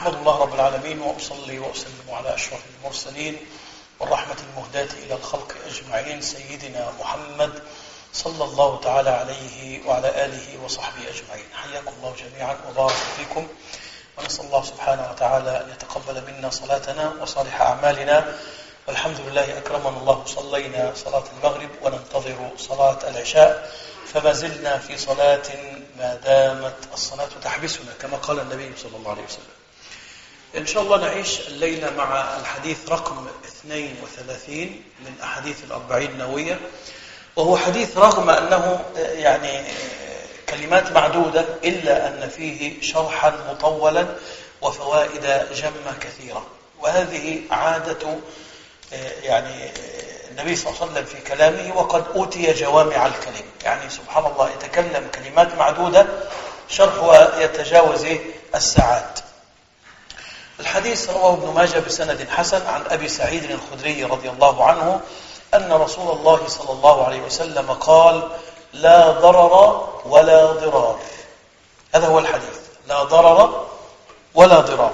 أحمد الله رب العالمين وأصلي وأسلم على أشرف المرسلين والرحمة المهداة إلى الخلق أجمعين سيدنا محمد صلى الله تعالى عليه وعلى آله وصحبه أجمعين حياكم الله جميعا وبارك فيكم ونسأل الله سبحانه وتعالى أن يتقبل منا صلاتنا وصالح أعمالنا والحمد لله أكرمنا الله صلينا صلاة المغرب وننتظر صلاة العشاء فما زلنا في صلاة ما دامت الصلاة تحبسنا كما قال النبي صلى الله عليه وسلم إن شاء الله نعيش الليلة مع الحديث رقم 32 من أحاديث الأربعين النووية وهو حديث رغم أنه يعني كلمات معدودة إلا أن فيه شرحا مطولا وفوائد جمة كثيرة وهذه عادة يعني النبي صلى الله عليه وسلم في كلامه وقد أوتي جوامع الكلم يعني سبحان الله يتكلم كلمات معدودة شرحها يتجاوز الساعات الحديث رواه ابن ماجه بسند حسن عن أبي سعيد الخدري رضي الله عنه أن رسول الله صلى الله عليه وسلم قال لا ضرر ولا ضرار هذا هو الحديث لا ضرر ولا ضرار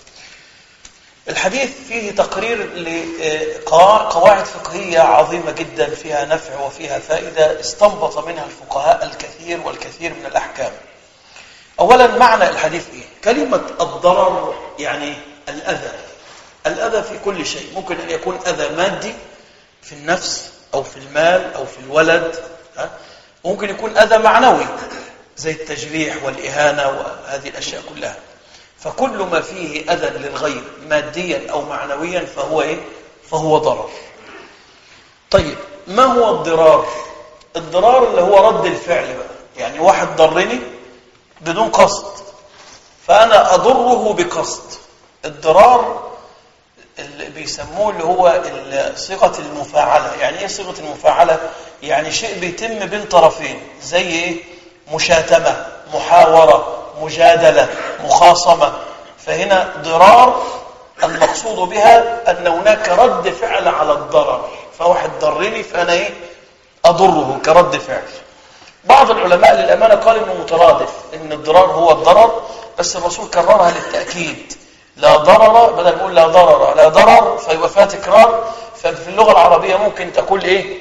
الحديث فيه تقرير لقواعد فقهية عظيمة جدا فيها نفع وفيها فائدة استنبط منها الفقهاء الكثير والكثير من الأحكام أولا معنى الحديث إيه؟ كلمة الضرر يعني الأذى الأذى في كل شيء ممكن أن يكون أذى مادي في النفس أو في المال أو في الولد ها؟ ممكن يكون أذى معنوي زي التجريح والإهانة وهذه الأشياء كلها فكل ما فيه أذى للغير ماديا أو معنويا فهو إيه؟ فهو ضرر طيب ما هو الضرار الضرار اللي هو رد الفعل بقى يعني واحد ضرني بدون قصد فأنا أضره بقصد الضرار اللي بيسموه اللي هو صيغة المفاعلة يعني ايه صيغة المفاعلة يعني شيء بيتم بين طرفين زي ايه مشاتمة محاورة مجادلة مخاصمة فهنا ضرار المقصود بها أن هناك رد فعل على الضرر فواحد ضرني فأنا ايه أضره كرد فعل بعض العلماء للأمانة قال إنه مترادف إن الضرار هو الضرر بس الرسول كررها للتأكيد لا ضرر بدل نقول لا ضرر لا ضرر فيبقى فيها تكرار ففي اللغة العربية ممكن تقول إيه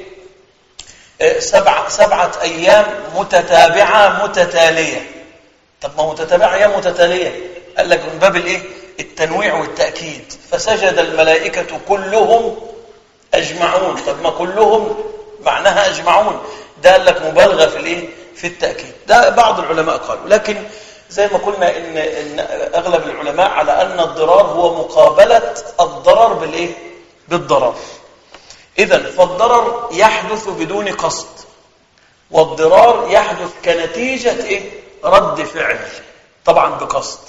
سبعة, سبعة أيام متتابعة متتالية طب ما متتابعة أيام متتالية قال لك من باب الإيه التنويع والتأكيد فسجد الملائكة كلهم أجمعون طب ما كلهم معناها أجمعون ده قال لك مبالغة في الإيه في التأكيد ده بعض العلماء قالوا لكن زي ما قلنا إن, إن أغلب العلماء على أن الضرار هو مقابلة الضرر بالإيه بالضرر إذا فالضرر يحدث بدون قصد والضرار يحدث كنتيجة إيه رد فعل طبعا بقصد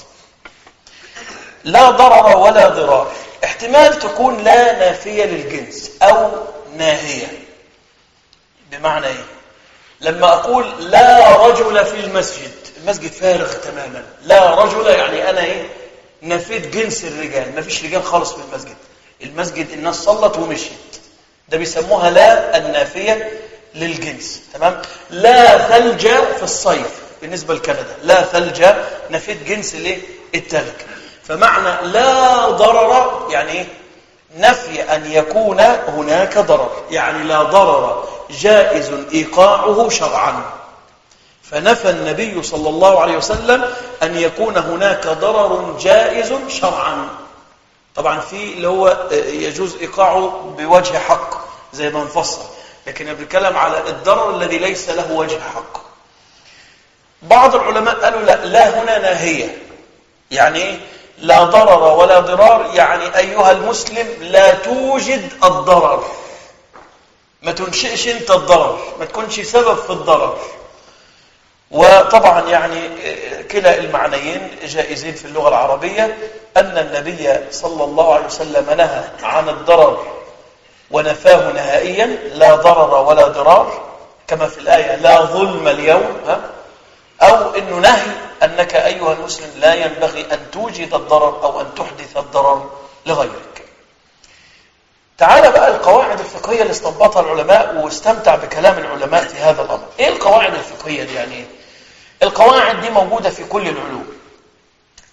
لا ضرر ولا ضرار احتمال تكون لا نافية للجنس أو ناهية بمعنى إيه لما أقول لا رجل في المسجد المسجد فارغ تماما لا رجل يعني أنا إيه نفيت جنس الرجال ما فيش رجال خالص في المسجد المسجد الناس صلت ومشيت ده بيسموها لا النافية للجنس تمام لا ثلج في الصيف بالنسبة لكندا لا ثلج نفيت جنس الايه التلج فمعنى لا ضرر يعني ايه نفي أن يكون هناك ضرر يعني لا ضرر جائز إيقاعه شرعا فنفى النبي صلى الله عليه وسلم أن يكون هناك ضرر جائز شرعا طبعا في اللي هو يجوز إيقاعه بوجه حق زي ما نفصل لكن بنتكلم على الضرر الذي ليس له وجه حق بعض العلماء قالوا لا لا هنا ناهية يعني ايه لا ضرر ولا ضرار يعني أيها المسلم لا توجد الضرر ما تنشئش انت الضرر ما تكونش سبب في الضرر وطبعا يعني كلا المعنيين جائزين في اللغة العربية أن النبي صلى الله عليه وسلم نهى عن الضرر ونفاه نهائيا لا ضرر ولا ضرار كما في الآية لا ظلم اليوم ها أو أنه نهي أنك أيها المسلم لا ينبغي أن توجد الضرر أو أن تحدث الضرر لغيرك تعال بقى القواعد الفقهية اللي استنبطها العلماء واستمتع بكلام العلماء في هذا الأمر إيه القواعد الفقهية دي يعني القواعد دي موجودة في كل العلوم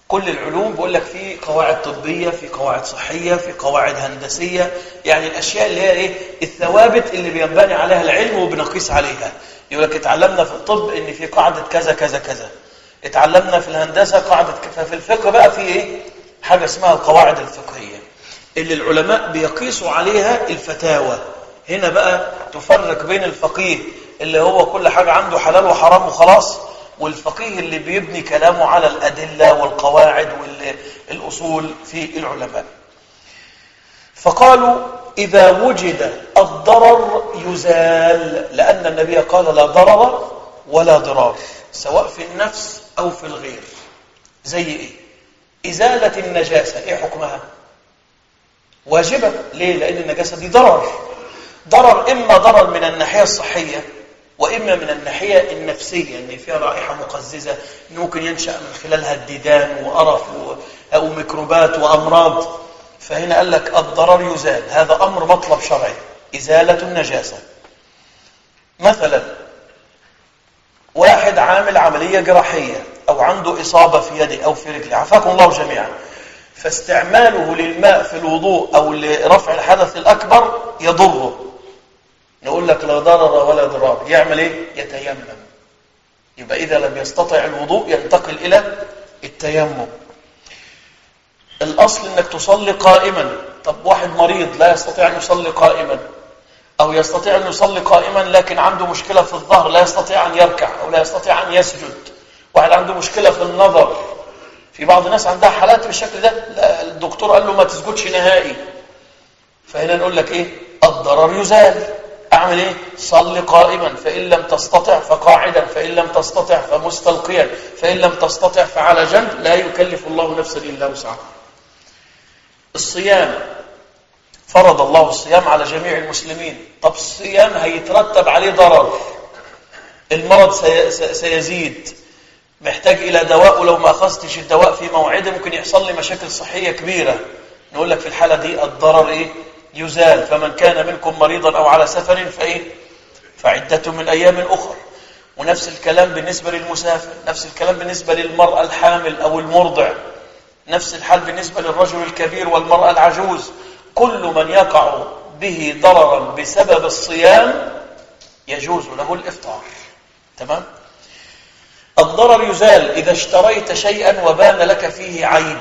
كل العلوم بقول لك في قواعد طبية في قواعد صحية في قواعد هندسية يعني الأشياء اللي هي إيه الثوابت اللي بينبني عليها العلم وبنقيس عليها يقول لك اتعلمنا في الطب إن في قاعدة كذا كذا كذا اتعلمنا في الهندسة قاعدة كذا في الفقه بقى في إيه حاجة اسمها القواعد الفقهية اللي العلماء بيقيسوا عليها الفتاوى هنا بقى تفرق بين الفقيه اللي هو كل حاجة عنده حلال وحرام وخلاص والفقيه اللي بيبني كلامه على الأدلة والقواعد والأصول في العلماء فقالوا إذا وجد الضرر يزال لأن النبي قال لا ضرر ولا ضرار سواء في النفس أو في الغير زي إيه إزالة النجاسة إيه حكمها واجبة ليه لأن النجاسة دي ضرر ضرر إما ضرر من الناحية الصحية وإما من الناحية النفسية أن فيها رائحة مقززة إن ممكن ينشأ من خلالها الديدان وقرف أو ميكروبات وأمراض فهنا قال لك الضرر يزال هذا أمر مطلب شرعي إزالة النجاسة مثلا واحد عامل عملية جراحية أو عنده إصابة في يده أو في رجله عفاكم الله جميعا فاستعماله للماء في الوضوء أو لرفع الحدث الأكبر يضره نقول لك لا ضرر ولا ضرار يعمل ايه يتيمم يبقى اذا لم يستطع الوضوء ينتقل الى التيمم الاصل انك تصلي قائما طب واحد مريض لا يستطيع ان يصلي قائما او يستطيع ان يصلي قائما لكن عنده مشكله في الظهر لا يستطيع ان يركع او لا يستطيع ان يسجد واحد عنده مشكله في النظر في بعض الناس عندها حالات بالشكل ده الدكتور قال له ما تسجدش نهائي فهنا نقول لك ايه الضرر يزال أعمل إيه؟ صل قائما فإن لم تستطع فقاعدا فإن لم تستطع فمستلقيا فإن لم تستطع فعلى جنب لا يكلف الله نفسا إلا وسعها الصيام فرض الله الصيام على جميع المسلمين طب الصيام هيترتب عليه ضرر المرض سي سيزيد محتاج إلى دواء ولو ما أخذتش الدواء في موعده ممكن يحصل لي مشاكل صحية كبيرة نقول لك في الحالة دي الضرر إيه؟ يزال فمن كان منكم مريضا أو على سفر فإيه فعدة من أيام أخرى ونفس الكلام بالنسبة للمسافر نفس الكلام بالنسبة للمرأة الحامل أو المرضع نفس الحال بالنسبة للرجل الكبير والمرأة العجوز كل من يقع به ضررا بسبب الصيام يجوز له الإفطار تمام الضرر يزال إذا اشتريت شيئا وبان لك فيه عيب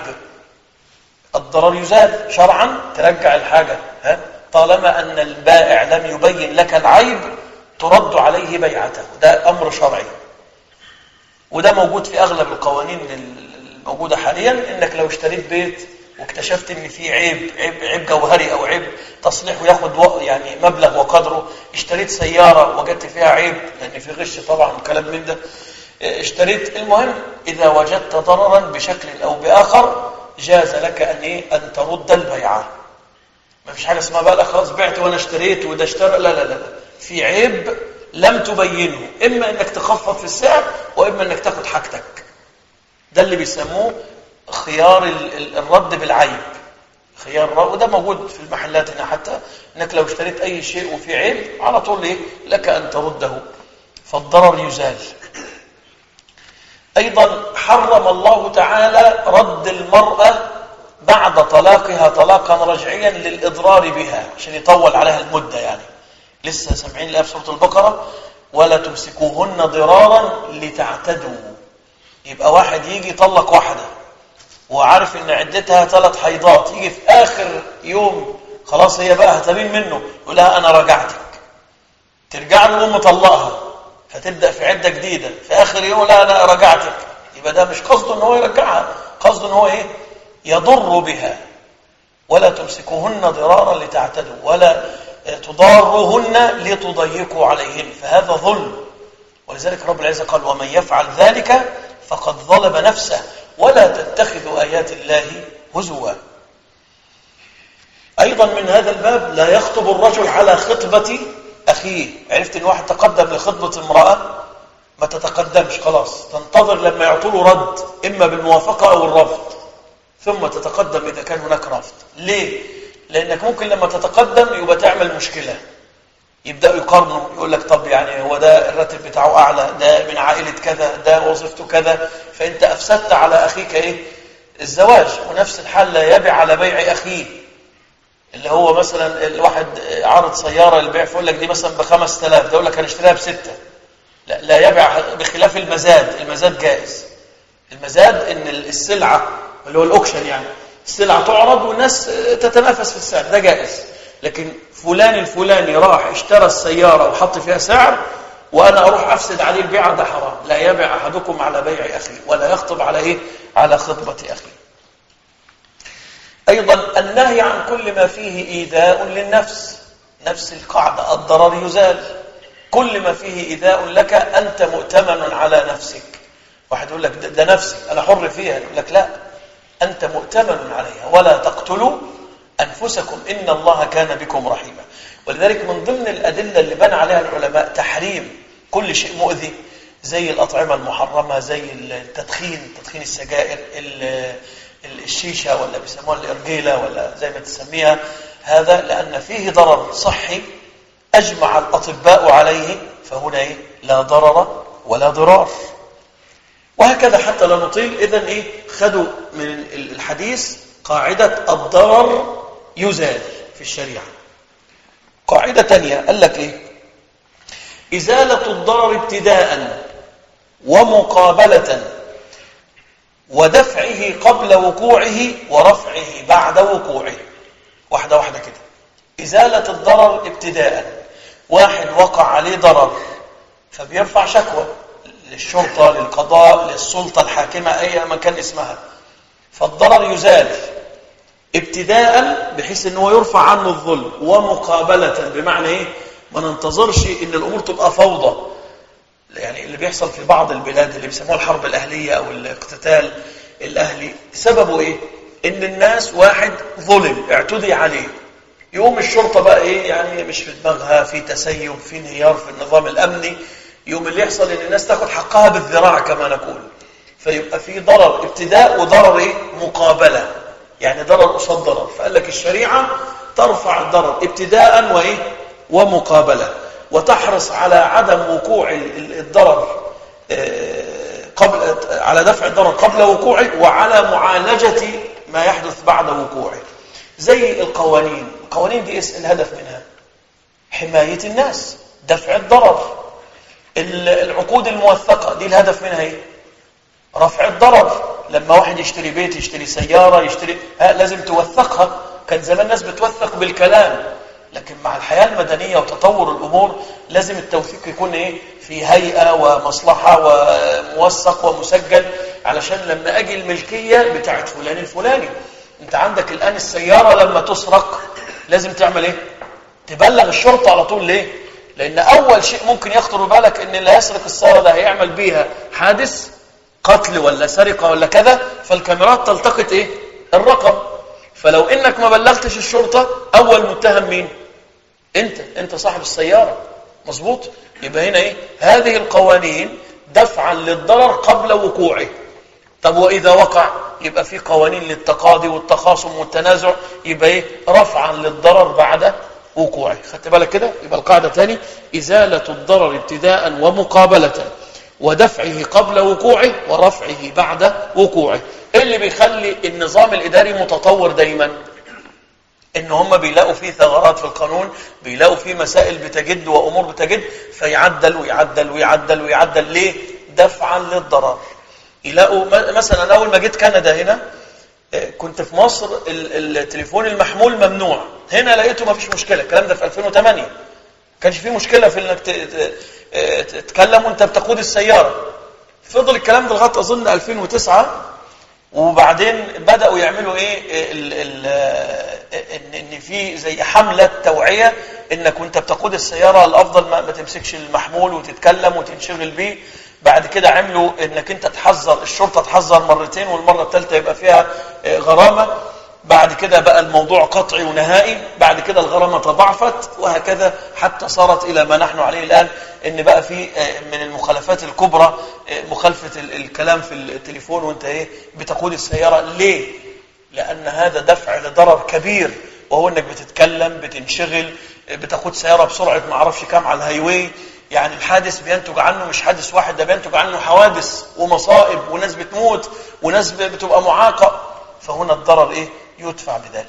الضرر يزال شرعا ترجع الحاجة ها؟ طالما أن البائع لم يبين لك العيب ترد عليه بيعته ده أمر شرعي وده موجود في أغلب القوانين الموجودة حاليا إنك لو اشتريت بيت واكتشفت ان في عيب عيب عيب جوهري او عيب تصليح وياخد يعني مبلغ وقدره اشتريت سياره وجدت فيها عيب لان في غش طبعا وكلام من ده اشتريت المهم اذا وجدت ضررا بشكل او باخر جاز لك ان ايه ان ترد البيعه ما فيش حاجه اسمها بقى لا خلاص بعت وانا اشتريت وده اشترى لا لا لا في عيب لم تبينه اما انك تخفض في السعر واما انك تاخد حاجتك ده اللي بيسموه خيار الرد بالعيب خيار الرد وده موجود في المحلات هنا حتى انك لو اشتريت اي شيء وفي عيب على طول ايه لك ان ترده فالضرر يزال ايضا حرم الله تعالى رد المراه بعد طلاقها طلاقا رجعيا للاضرار بها عشان يطول عليها المده يعني لسه سامعين الايه في سوره البقره ولا تمسكوهن ضرارا لتعتدوا يبقى واحد يجي يطلق واحده وعارف ان عدتها ثلاث حيضات يجي في اخر يوم خلاص هي بقى هتبين منه يقول لها انا رجعتك ترجع له ام طلقها فتبدا في عده جديده في اخر يوم لا انا رجعتك يبقى ده مش قصده ان هو يرجعها قصده ان هو ايه يضر بها ولا تمسكوهن ضرارا لتعتدوا ولا تضاروهن لتضيقوا عليهن فهذا ظلم ولذلك رب العزه قال ومن يفعل ذلك فقد ظلم نفسه ولا تتخذوا آيات الله هزوا أيضا من هذا الباب لا يخطب الرجل على خطبة أخيه عرفت أن واحد تقدم لخطبة امرأة ما تتقدمش خلاص تنتظر لما يعطوله رد إما بالموافقة أو الرفض ثم تتقدم إذا كان هناك رفض ليه؟ لأنك ممكن لما تتقدم يبقى تعمل مشكلة يبدأوا يقارنوا يقول لك طب يعني هو ده الراتب بتاعه أعلى ده من عائلة كذا ده وظيفته كذا فأنت أفسدت على أخيك إيه الزواج ونفس الحال لا يبيع على بيع أخيه اللي هو مثلا الواحد عرض سيارة للبيع فيقول لك دي مثلا ب 5000 ده يقول لك هنشتريها بستة لا لا يبيع بخلاف المزاد المزاد جائز المزاد ان السلعة اللي هو الاوكشن يعني السلعة تعرض والناس تتنافس في السعر ده جائز لكن فلان الفلاني راح اشترى السيارة وحط فيها سعر وأنا أروح أفسد عليه البيع ده حرام لا يبيع أحدكم على بيع أخيه ولا يخطب على إيه على خطبة أخيه أيضا النهي عن كل ما فيه إيذاء للنفس نفس القاعدة الضرر يزال كل ما فيه إيذاء لك أنت مؤتمن على نفسك واحد يقول لك ده, ده نفسي أنا حر فيها يقول لك لا أنت مؤتمن عليها ولا تقتلوا أنفسكم إن الله كان بكم رحيما ولذلك من ضمن الأدلة اللي بنى عليها العلماء تحريم كل شيء مؤذي زي الأطعمة المحرمة زي التدخين تدخين السجائر الشيشة ولا بيسموها الإرجيلة ولا زي ما تسميها هذا لأن فيه ضرر صحي أجمع الأطباء عليه فهنا إيه؟ لا ضرر ولا ضرار وهكذا حتى لا نطيل إذا إيه خدوا من الحديث قاعدة الضرر يزال في الشريعة قاعدة تانية قال لك إيه إزالة الضرر ابتداء ومقابلة ودفعه قبل وقوعه ورفعه بعد وقوعه واحدة واحدة كده إزالة الضرر ابتداء واحد وقع عليه ضرر فبيرفع شكوى للشرطة للقضاء للسلطة الحاكمة أي مكان اسمها فالضرر يزال ابتداء بحيث ان هو يرفع عنه الظلم ومقابلة بمعنى ايه ما ننتظرش ان الامور تبقى فوضى يعني اللي بيحصل في بعض البلاد اللي بيسموها الحرب الاهلية او الاقتتال الاهلي سببه ايه ان الناس واحد ظلم اعتدي عليه يقوم الشرطة بقى ايه يعني مش في دماغها في تسيب في انهيار في النظام الامني يوم اللي يحصل ان الناس تاخد حقها بالذراع كما نقول فيبقى في ضرر ابتداء وضرر ايه مقابله يعني ضرر قصاد ضرر فقال لك الشريعه ترفع الضرر ابتداء وايه ومقابله وتحرص على عدم وقوع الضرر قبل على دفع الضرر قبل وقوعه وعلى معالجه ما يحدث بعد وقوعه زي القوانين القوانين دي الهدف منها حمايه الناس دفع الضرر العقود الموثقه دي الهدف منها ايه رفع الضرر لما واحد يشتري بيت يشتري سيارة يشتري ها لازم توثقها كان زمان الناس بتوثق بالكلام لكن مع الحياة المدنية وتطور الأمور لازم التوثيق يكون إيه في هيئة ومصلحة وموثق ومسجل علشان لما أجي الملكية بتاعت فلان الفلاني أنت عندك الآن السيارة لما تسرق لازم تعمل إيه تبلغ الشرطة على طول ليه لأن أول شيء ممكن يخطر بالك إن اللي هيسرق السيارة ده هيعمل بيها حادث قتل ولا سرقة ولا كذا فالكاميرات تلتقط ايه الرقم فلو انك ما بلغتش الشرطة اول متهم مين انت انت صاحب السيارة مظبوط يبقى هنا ايه هذه القوانين دفعا للضرر قبل وقوعه طب واذا وقع يبقى في قوانين للتقاضي والتخاصم والتنازع يبقى ايه رفعا للضرر بعد وقوعه خدت بالك كده يبقى القاعدة تاني ازالة الضرر ابتداء ومقابلة ودفعه قبل وقوعه ورفعه بعد وقوعه ايه اللي بيخلي النظام الاداري متطور دايما ان هم بيلاقوا فيه ثغرات في القانون بيلاقوا فيه مسائل بتجد وامور بتجد فيعدل ويعدل ويعدل ويعدل ليه دفعا للضرر يلاقوا مثلا اول ما جيت كندا هنا كنت في مصر التليفون المحمول ممنوع هنا لقيته ما فيش مشكله الكلام ده في 2008 كانش فيه مشكله في انك تتكلم وانت بتقود السياره فضل الكلام ده لغايه اظن 2009 وبعدين بداوا يعملوا ايه ال ال ان ان في زي حمله توعيه انك وانت بتقود السياره الافضل ما, ما تمسكش المحمول وتتكلم وتنشغل بيه بعد كده عملوا انك انت تحذر الشرطه تحذر مرتين والمره الثالثه يبقى فيها غرامه بعد كده بقى الموضوع قطعي ونهائي بعد كده الغرامة تضاعفت وهكذا حتى صارت إلى ما نحن عليه الآن إن بقى في من المخالفات الكبرى مخالفة الكلام في التليفون وانت ايه بتقود السيارة ليه؟ لأن هذا دفع لضرر كبير وهو انك بتتكلم بتنشغل بتقود سيارة بسرعة ما اعرفش كام على الهايواي يعني الحادث بينتج عنه مش حادث واحد ده بينتج عنه حوادث ومصائب وناس بتموت وناس بتبقى معاقة فهنا الضرر إيه يدفع بذلك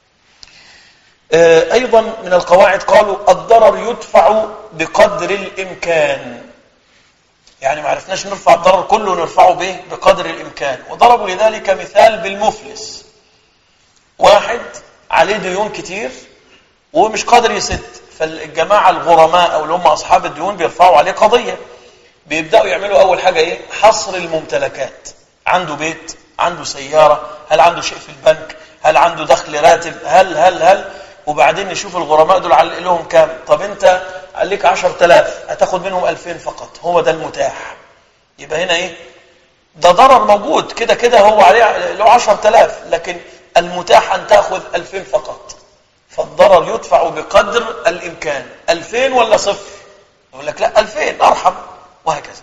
آه، أيضا من القواعد قالوا الضرر يدفع بقدر الإمكان يعني ما عرفناش نرفع الضرر كله نرفعه به بقدر الإمكان وضربوا لذلك مثال بالمفلس واحد عليه ديون كتير ومش قادر يسد فالجماعة الغرماء أو اللي هم أصحاب الديون بيرفعوا عليه قضية بيبدأوا يعملوا أول حاجة إيه حصر الممتلكات عنده بيت عنده سيارة هل عنده شيء في البنك هل عنده دخل راتب هل هل هل وبعدين نشوف الغرماء دول علق لهم كام طب انت عليك 10000 هتاخد منهم 2000 فقط هو ده المتاح يبقى هنا ايه ده ضرر موجود كده كده هو عليه له 10000 لكن المتاح ان تاخذ 2000 فقط فالضرر يدفع بقدر الامكان 2000 ولا صفر يقول لك لا 2000 ارحم وهكذا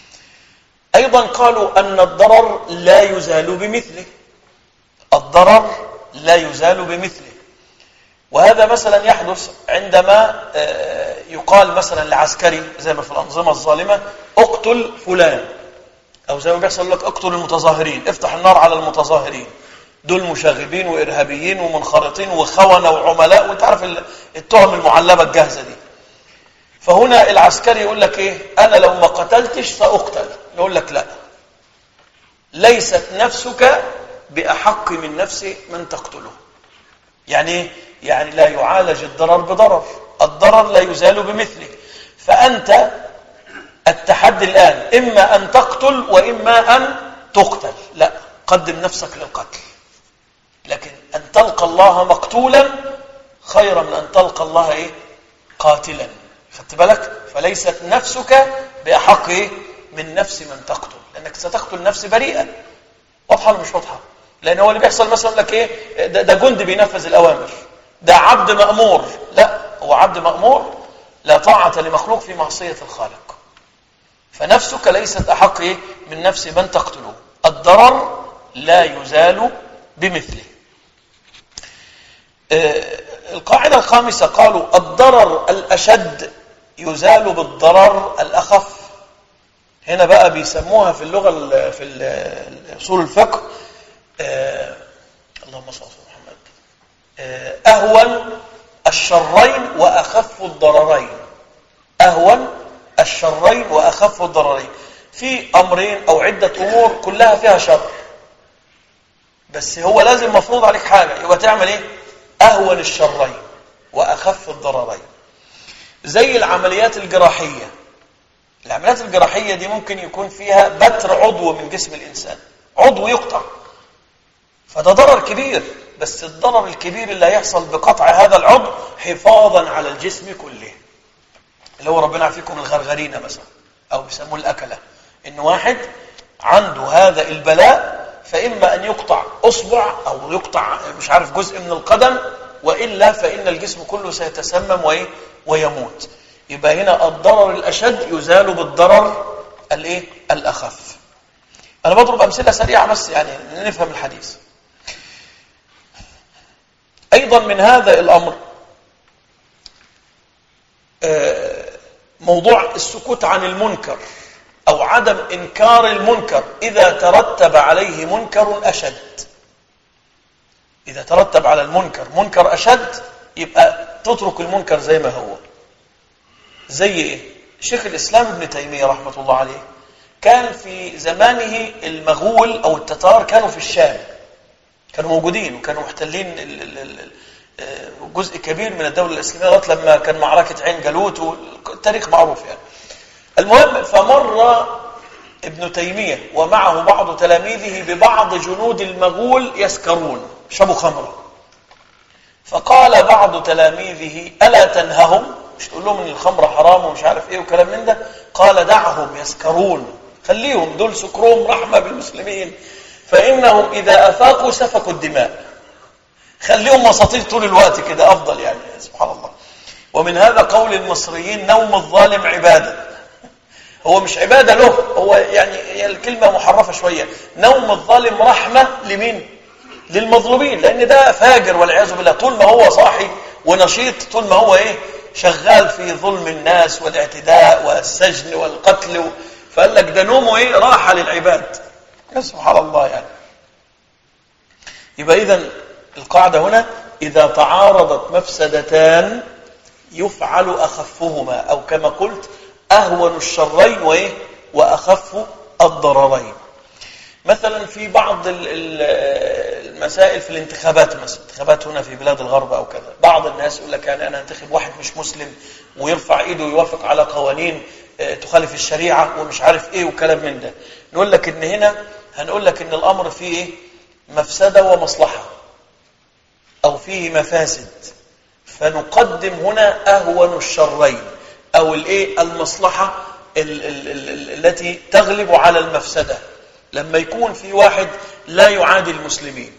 ايضا قالوا ان الضرر لا يزال بمثله الضرر لا يزال بمثله وهذا مثلا يحدث عندما يقال مثلا لعسكري زي ما في الأنظمة الظالمة اقتل فلان أو زي ما بيحصل لك اقتل المتظاهرين افتح النار على المتظاهرين دول مشاغبين وإرهابيين ومنخرطين وخونة وعملاء وانت عارف التهم المعلبة الجاهزة دي فهنا العسكري يقول لك ايه انا لو ما قتلتش ساقتل يقول لك لا ليست نفسك باحق من نفس من تقتله يعني ايه يعني لا يعالج الضرر بضرر الضرر لا يزال بمثله فأنت التحدي الآن إما أن تقتل وإما أن تقتل لا قدم نفسك للقتل لكن أن تلقى الله مقتولا خيرا من أن تلقى الله إيه؟ قاتلا خدت بالك فليست نفسك بأحق إيه؟ من نفس من تقتل لأنك ستقتل نفس بريئا واضحة ولا مش واضحة لأن هو اللي بيحصل مثلا لك إيه ده, ده جندي بينفذ الأوامر ده عبد مأمور لا هو عبد مأمور لا طاعة لمخلوق في معصية الخالق فنفسك ليست أحق إيه؟ من نفس من تقتله الضرر لا يزال بمثله آه القاعدة الخامسة قالوا الضرر الأشد يزال بالضرر الأخف هنا بقى بيسموها في اللغة في أصول الفقه آه اللهم صل على محمد آه أهون الشرين وأخف الضررين أهون الشرين وأخف الضررين في أمرين أو عدة أمور كلها فيها شر بس هو لازم مفروض عليك حاجة يبقى تعمل إيه أهون الشرين وأخف الضررين زي العمليات الجراحية العمليات الجراحية دي ممكن يكون فيها بتر عضو من جسم الإنسان عضو يقطع فده ضرر كبير بس الضرر الكبير اللي هيحصل بقطع هذا العضو حفاظا على الجسم كله اللي هو ربنا يعافيكم الغرغرين مثلا او بيسموه الاكله ان واحد عنده هذا البلاء فاما ان يقطع اصبع او يقطع مش عارف جزء من القدم والا فان الجسم كله سيتسمم وايه ويموت يبقى هنا الضرر الاشد يزال بالضرر الايه الاخف انا بضرب امثله سريعه بس يعني نفهم الحديث ايضا من هذا الامر موضوع السكوت عن المنكر او عدم انكار المنكر اذا ترتب عليه منكر اشد اذا ترتب على المنكر منكر اشد يبقى تترك المنكر زي ما هو زي ايه شيخ الاسلام ابن تيميه رحمه الله عليه كان في زمانه المغول او التتار كانوا في الشام كانوا موجودين وكانوا محتلين جزء كبير من الدولة الإسلامية لغاية لما كان معركة عين جالوت والتاريخ معروف يعني المهم فمر ابن تيمية ومعه بعض تلاميذه ببعض جنود المغول يسكرون شربوا خمرة فقال بعض تلاميذه ألا تنههم مش تقول لهم ان الخمرة حرام ومش عارف ايه وكلام من ده قال دعهم يسكرون خليهم دول سكرهم رحمة بالمسلمين فإنهم إذا أفاقوا سفكوا الدماء خليهم مساطيل طول الوقت كده أفضل يعني سبحان الله ومن هذا قول المصريين نوم الظالم عبادة هو مش عبادة له هو يعني الكلمة محرفة شوية نوم الظالم رحمة لمين للمظلومين لأن ده فاجر والعياذ بالله طول ما هو صاحي ونشيط طول ما هو إيه شغال في ظلم الناس والاعتداء والسجن والقتل فقال لك ده نومه إيه راحة للعباد سبحان الله يعني يبقى إذا القاعدة هنا إذا تعارضت مفسدتان يفعل أخفهما أو كما قلت أهون الشرين وإيه وأخف الضررين مثلا في بعض المسائل في الانتخابات مثلا انتخابات هنا في بلاد الغرب أو كذا بعض الناس يقول لك يعني أنا أنتخب واحد مش مسلم ويرفع إيده ويوافق على قوانين آه، تخالف الشريعة ومش عارف إيه وكلام من ده نقول لك إن هنا هنقول لك إن الأمر فيه إيه مفسدة ومصلحة أو فيه مفاسد فنقدم هنا أهون الشرين أو الإيه المصلحة ال ال ال التي تغلب على المفسدة لما يكون في واحد لا يعادي المسلمين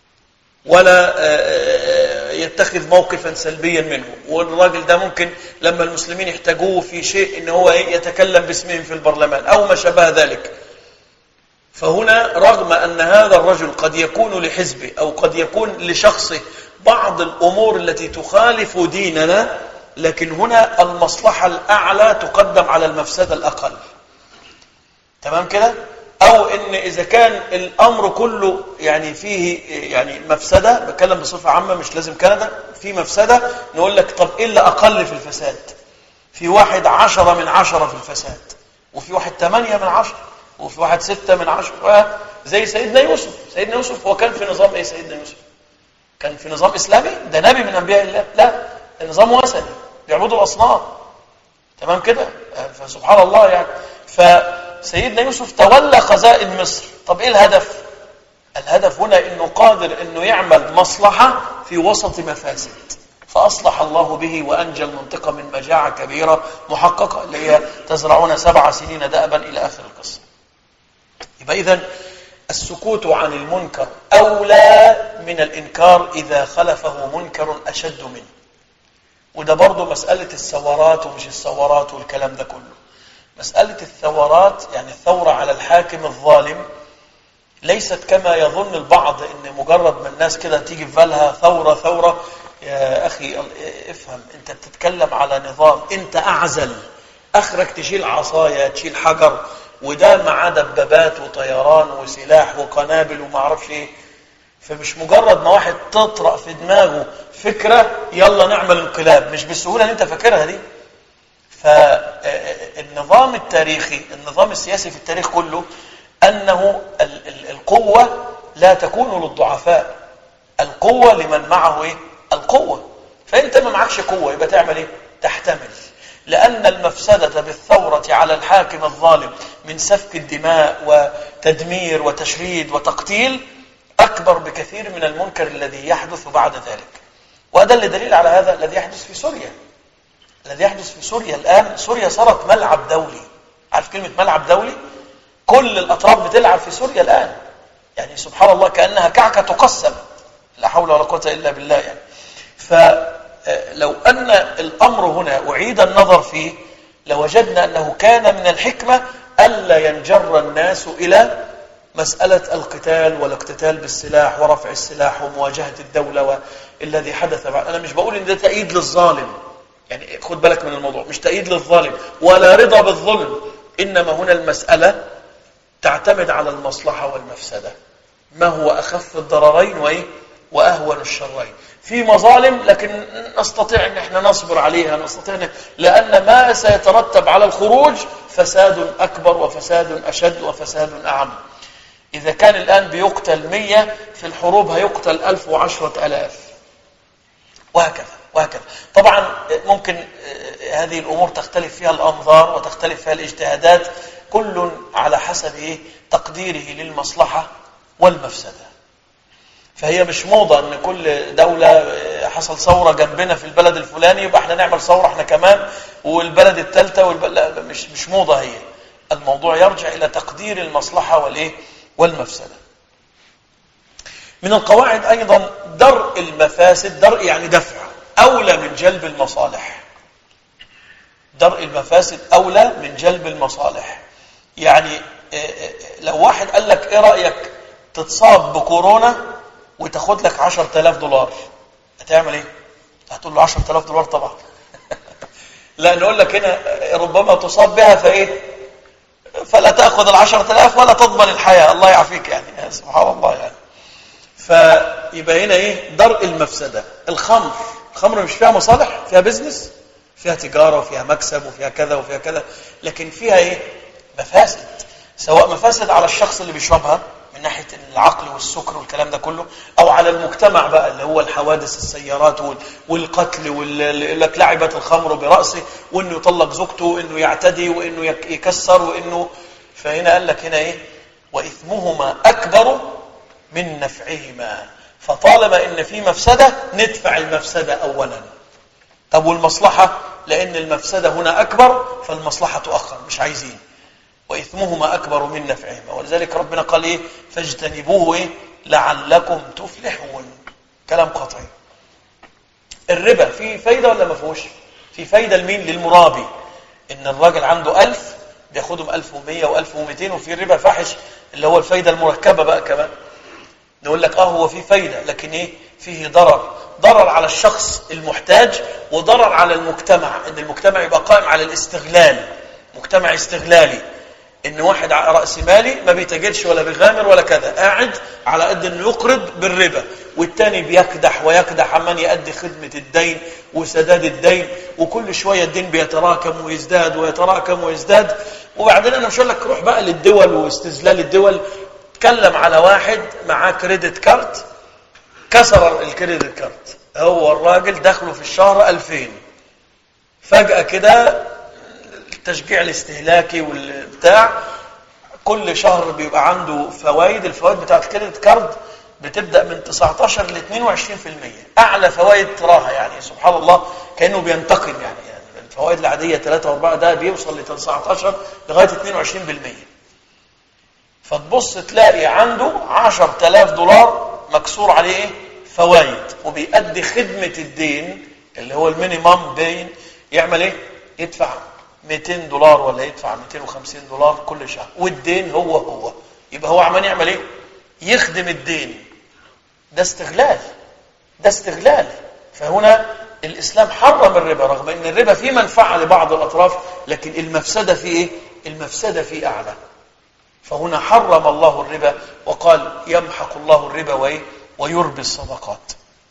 ولا آه، آه، يتخذ موقفا سلبيا منه والراجل ده ممكن لما المسلمين يحتاجوه في شيء ان هو إيه، يتكلم باسمهم في البرلمان او ما شابه ذلك فهنا رغم أن هذا الرجل قد يكون لحزبه أو قد يكون لشخصه بعض الأمور التي تخالف ديننا لكن هنا المصلحة الأعلى تقدم على المفسدة الأقل تمام كده؟ أو إن إذا كان الأمر كله يعني فيه يعني مفسدة بتكلم بصفة عامة مش لازم كندا في مفسدة نقول لك طب إيه اللي أقل في الفساد؟ في واحد عشرة من عشرة في الفساد وفي واحد ثمانية من عشرة وفي واحد ستة من عشرة زي سيدنا يوسف سيدنا يوسف هو كان في نظام ايه سيدنا يوسف كان في نظام اسلامي ده نبي من انبياء الله لا نظام وثني بيعبدوا الاصنام تمام كده فسبحان الله يعني فسيدنا يوسف تولى خزائن مصر طب ايه الهدف الهدف هنا انه قادر انه يعمل مصلحة في وسط مفاسد فأصلح الله به وأنجى المنطقة من مجاعة كبيرة محققة اللي هي تزرعون سبع سنين دأبا إلى آخر القصة يبقى إذن السكوت عن المنكر أولى من الإنكار إذا خلفه منكر أشد منه وده برضه مسألة الثورات ومش الثورات والكلام ده كله مسألة الثورات يعني الثورة على الحاكم الظالم ليست كما يظن البعض ان مجرد ما الناس كده تيجي في بالها ثورة ثورة يا أخي افهم أنت بتتكلم على نظام أنت أعزل أخرك تشيل عصاية تشيل حجر وده مع دبابات وطيران وسلاح وقنابل وما اعرفش ايه فمش مجرد ما واحد تطرأ في دماغه فكرة يلا نعمل انقلاب مش بالسهولة اللي انت فاكرها دي فالنظام التاريخي النظام السياسي في التاريخ كله أنه القوة لا تكون للضعفاء القوة لمن معه إيه؟ القوة فأنت ما معكش قوة يبقى تعمل إيه؟ تحتمل لأن المفسدة بالثورة على الحاكم الظالم من سفك الدماء وتدمير وتشريد وتقتيل أكبر بكثير من المنكر الذي يحدث بعد ذلك وهذا اللي دليل على هذا الذي يحدث في سوريا الذي يحدث في سوريا الآن سوريا صارت ملعب دولي عارف كلمة ملعب دولي كل الأطراف بتلعب في سوريا الآن يعني سبحان الله كأنها كعكة تقسم لا حول ولا قوة إلا بالله يعني فلو أن الأمر هنا أعيد النظر فيه لوجدنا أنه كان من الحكمة ألا ينجر الناس إلى مسألة القتال والاقتتال بالسلاح ورفع السلاح ومواجهة الدولة والذي حدث بعد أنا مش بقول إن ده تأييد للظالم يعني خد بالك من الموضوع مش تأييد للظالم ولا رضا بالظلم إنما هنا المسألة تعتمد على المصلحة والمفسدة ما هو أخف الضررين وإيه وأهون الشرين في مظالم لكن نستطيع ان احنا نصبر عليها نستطيع إن لان ما سيترتب على الخروج فساد اكبر وفساد اشد وفساد اعم اذا كان الان بيقتل مية في الحروب هيقتل الف وعشرة الاف وهكذا وهكذا طبعا ممكن آه، هذه الامور تختلف فيها الانظار وتختلف فيها الاجتهادات كل على حسب إيه؟ تقديره للمصلحة والمفسده فهي مش موضة ان كل دولة حصل ثورة جنبنا في البلد الفلاني يبقى احنا نعمل ثورة احنا كمان والبلد الثالثة والب... لا مش مش موضة هي الموضوع يرجع الى تقدير المصلحة والايه والمفسدة من القواعد ايضا درء المفاسد درء يعني دفع اولى من جلب المصالح درء المفاسد اولى من جلب المصالح يعني آه، آه، لو واحد قال لك ايه رأيك تتصاب بكورونا وتاخد لك 10000 دولار هتعمل ايه هتقول له 10000 دولار طبعا لا نقول لك هنا ربما تصاب بها فايه فلا تاخذ ال 10000 ولا تضمن الحياه الله يعافيك يعني سبحان الله يعني فيبقى هنا ايه درء المفسده الخمر الخمر مش فيها مصالح فيها بزنس فيها تجاره وفيها مكسب وفيها كذا وفيها كذا لكن فيها ايه مفاسد سواء مفاسد على الشخص اللي بيشربها من ناحيه العقل والسكر والكلام ده كله او على المجتمع بقى اللي هو الحوادث السيارات وال- والقتل وال- لك لعبت الخمر براسه وانه يطلق زوجته وانه يعتدي وانه يك- يكسر وانه فهنا قال لك هنا ايه واثمهما اكبر من نفعهما فطالما ان في مفسده ندفع المفسده اولا طب والمصلحه لان المفسده هنا اكبر فالمصلحه تؤخر مش عايزين واثمهما اكبر من نفعهما ولذلك ربنا قال ايه فاجتنبوه ايه لعلكم تفلحون كلام قطعي الربا فيه فايده ولا ما فيهوش في فايده لمين للمرابي ان الراجل عنده ألف بياخدهم 1100 و1200 وفي ربا فاحش اللي هو الفايده المركبه بقى كمان نقول لك اه هو في فايده لكن ايه فيه ضرر ضرر على الشخص المحتاج وضرر على المجتمع ان المجتمع يبقى قائم على الاستغلال مجتمع استغلالي ان واحد ع- راس مالي ما بيتاجرش ولا بيغامر ولا كذا قاعد على قد انه يقرض بالربا والتاني بيكدح ويكدح عمال يأدي خدمة الدين وسداد الدين وكل شوية الدين بيتراكم ويزداد ويتراكم ويزداد وبعدين انا مش هقول لك روح بقى للدول واستذلال الدول اتكلم على واحد معاه كريدت كارت كسر الكريدت كارت هو الراجل دخله في الشهر 2000 فجأة كده التشجيع الاستهلاكي والبتاع كل شهر بيبقى عنده فوائد الفوائد بتاعت الكريدت كارد بتبدا من 19 ل 22% اعلى فوائد تراها يعني سبحان الله كانه بينتقم يعني, يعني الفوائد العاديه 3 و4 ده بيوصل ل 19 لغايه 22% فتبص تلاقي عنده 10000 دولار مكسور عليه ايه فوائد وبيأدي خدمه الدين اللي هو المينيمم بين يعمل ايه يدفع 200 دولار ولا يدفع 250 دولار كل شهر والدين هو هو يبقى هو عمال يعمل ايه يخدم الدين ده استغلال ده استغلال فهنا الاسلام حرم الربا رغم ان الربا فيه منفعه لبعض الاطراف لكن المفسده فيه ايه المفسده فيه اعلى فهنا حرم الله الربا وقال يمحق الله الربا وايه ويربي الصدقات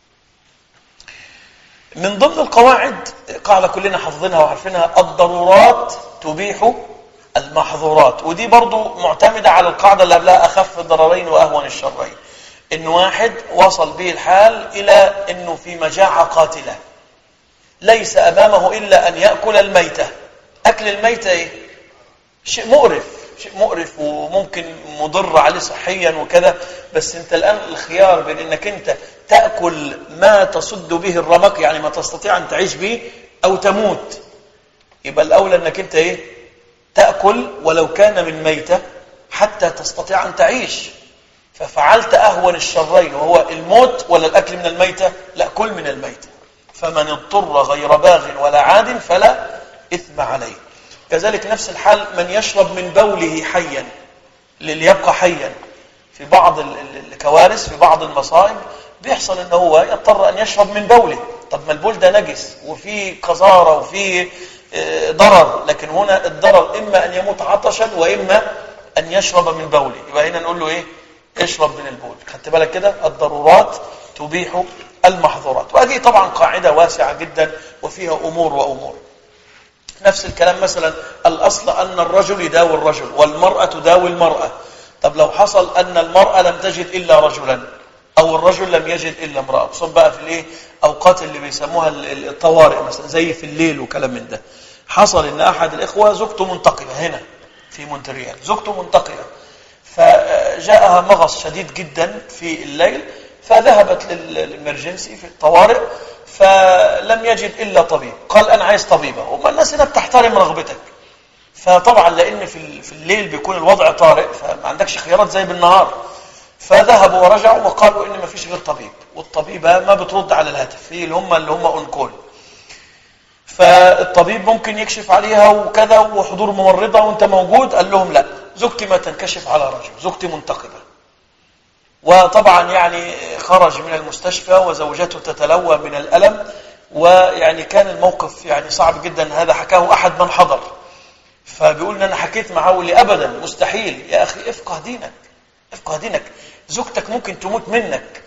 من ضمن القواعد قاعدة كلنا حافظينها وعارفينها الضرورات تبيح المحظورات ودي برضو معتمدة على القاعدة اللي قبلها أخف الضررين وأهون الشرين إن واحد وصل به الحال إلى إنه في مجاعة قاتلة ليس أمامه إلا أن يأكل الميتة أكل الميتة إيه؟ شيء مقرف شيء مقرف وممكن مضر عليه صحيا وكذا بس انت الان الخيار بين انك انت تاكل ما تصد به الرمق يعني ما تستطيع ان تعيش به او تموت يبقى الاولى انك انت ايه تاكل ولو كان من ميته حتى تستطيع ان تعيش ففعلت اهون الشرين وهو الموت ولا الاكل من الميته لا كل من الميته فمن اضطر غير باغ ولا عاد فلا اثم عليه كذلك نفس الحال من يشرب من بوله حيا ليبقى حيا في بعض الكوارث في بعض المصائب بيحصل ان هو يضطر ان يشرب من بوله طب ما البول ده نجس وفي قذاره وفي ضرر لكن هنا الضرر اما ان يموت عطشا واما ان يشرب من بوله يبقى هنا نقول له ايه اشرب من البول خدت بالك كده الضرورات تبيح المحظورات وهذه طبعا قاعده واسعه جدا وفيها امور وامور نفس الكلام مثلا الأصل أن الرجل يداوي الرجل والمرأة تداوي المرأة طب لو حصل أن المرأة لم تجد إلا رجلا أو الرجل لم يجد إلا امرأة خصوصا بقى في الإيه أوقات اللي بيسموها الطوارئ مثلا زي في الليل وكلام من ده حصل أن أحد الإخوة زوجته منتقبة هنا في مونتريال زوجته منتقبة فجاءها مغص شديد جدا في الليل فذهبت للإمرجنسي في الطوارئ فلم يجد إلا طبيب قال أنا عايز طبيبة وما الناس هنا بتحترم رغبتك فطبعا لأن في في الليل بيكون الوضع طارئ فما عندكش خيارات زي بالنهار فذهبوا ورجعوا وقالوا إن ما فيش غير طبيب والطبيبة ما بترد على الهاتف في اللي هم اللي هم أونكول فالطبيب ممكن يكشف عليها وكذا وحضور ممرضة وانت موجود قال لهم لا زوجتي ما تنكشف على رجل زوجتي منتقبة وطبعا يعني خرج من المستشفى وزوجته تتلوى من الألم ويعني كان الموقف يعني صعب جدا هذا حكاه أحد من حضر فبيقول ان انا حكيت معاه لي ابدا مستحيل يا اخي افقه دينك افقه دينك زوجتك ممكن تموت منك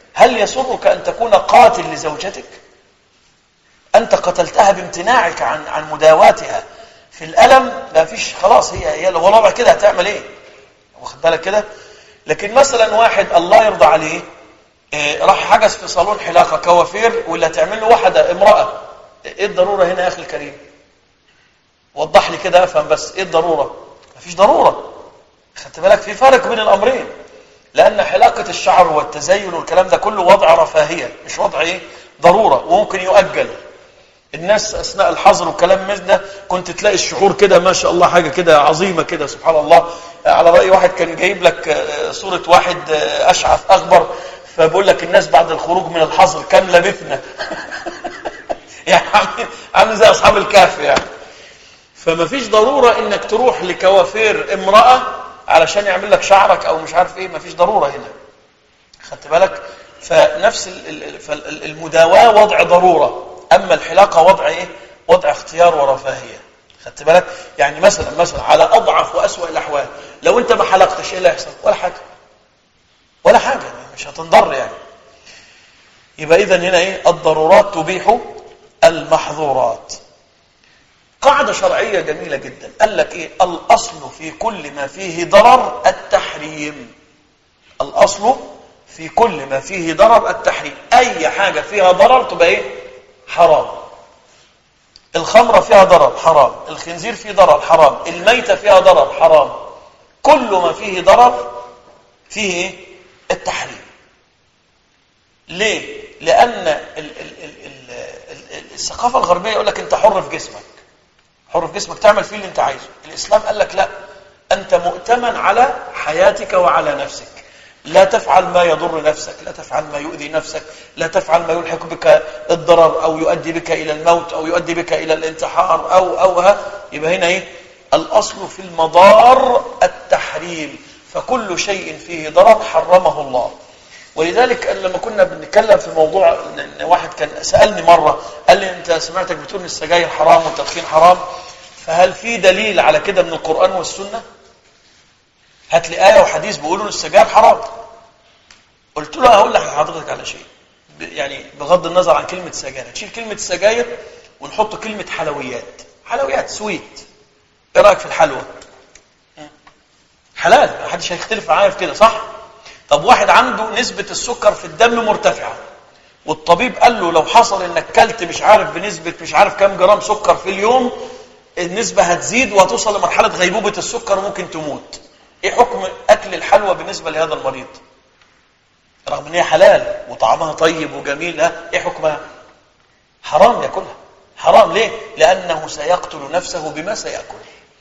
هل يسرك أن تكون قاتل لزوجتك أنت قتلتها بامتناعك عن عن مداواتها في الألم ما فيش خلاص هي هي لو الوضع كده هتعمل إيه واخد بالك كده لكن مثلا واحد الله يرضى عليه إيه راح حجز في صالون حلاقة كوافير واللي هتعمل له واحدة امرأة ايه الضرورة هنا يا أخي الكريم وضح لي كده افهم بس ايه الضرورة مفيش ضرورة خدت بالك في فرق بين الأمرين لأن حلاقة الشعر والتزين والكلام ده كله وضع رفاهية مش وضع ايه ضرورة وممكن يؤجل الناس أثناء الحظر والكلام مثل ده كنت تلاقي الشعور كده ما شاء الله حاجة كده عظيمة كده سبحان الله على رأي واحد كان جايب لك صورة واحد أشعث أخبر فبقول لك الناس بعد الخروج من الحظر كم لبثنا يعني عامل زي أصحاب الكهف يعني فما فيش ضرورة انك تروح لكوافير امرأة علشان يعمل لك شعرك او مش عارف ايه ما فيش ضرورة هنا خدت بالك فنفس المداواة وضع ضرورة اما الحلاقة وضع ايه وضع اختيار ورفاهية خدت بالك يعني مثلا مثلا على اضعف واسوأ الاحوال لو انت ما حلقتش ايه اللي هيحصل ولا حاجة ولا حاجة مش هتنضر يعني يبقى اذا هنا ايه الضرورات تبيح المحظورات قاعدة شرعية جميلة جدا قال لك ايه الاصل في كل ما فيه ضرر التحريم الاصل في كل ما فيه ضرر التحريم اي حاجة فيها ضرر تبقى ايه حرام الخمرة فيها ضرر حرام الخنزير فيه ضرر حرام الميتة فيها ضرر حرام كل ما فيه ضرر فيه ايه التحريم ليه لان ال ال ال ال الثقافة الغربية يقول لك انت حر في جسمك حر في جسمك تعمل فيه اللي انت عايزه الاسلام قال لك لا انت مؤتمن على حياتك وعلى نفسك لا تفعل ما يضر نفسك لا تفعل ما يؤذي نفسك لا تفعل ما يلحق بك الضرر او يؤدي بك الى الموت او يؤدي بك الى الانتحار او او ها يبقى هنا ايه الاصل في المضار التحريم فكل شيء فيه ضرر حرمه الله ولذلك لما كنا بنتكلم في موضوع ان واحد كان سالني مره قال لي انت سمعتك بتقول ان السجاير حرام والتدخين حرام فهل في دليل على كده من القران والسنه هات لي ايه وحديث بيقولوا ان السجاير حرام قلت له هقول لك لحضرتك على شيء يعني بغض النظر عن كلمه سجاير تشيل كلمه سجاير ونحط كلمه حلويات حلويات سويت ايه رايك في الحلوى حلال ما حدش هيختلف معايا في كده صح طب واحد عنده نسبة السكر في الدم مرتفعة والطبيب قال له لو حصل انك كلت مش عارف بنسبة مش عارف كام جرام سكر في اليوم النسبة هتزيد وهتوصل لمرحلة غيبوبة السكر وممكن تموت ايه حكم اكل الحلوى بالنسبة لهذا المريض رغم ان هي حلال وطعمها طيب وجميل ها ايه حكمها حرام ياكلها حرام ليه لانه سيقتل نفسه بما سيأكل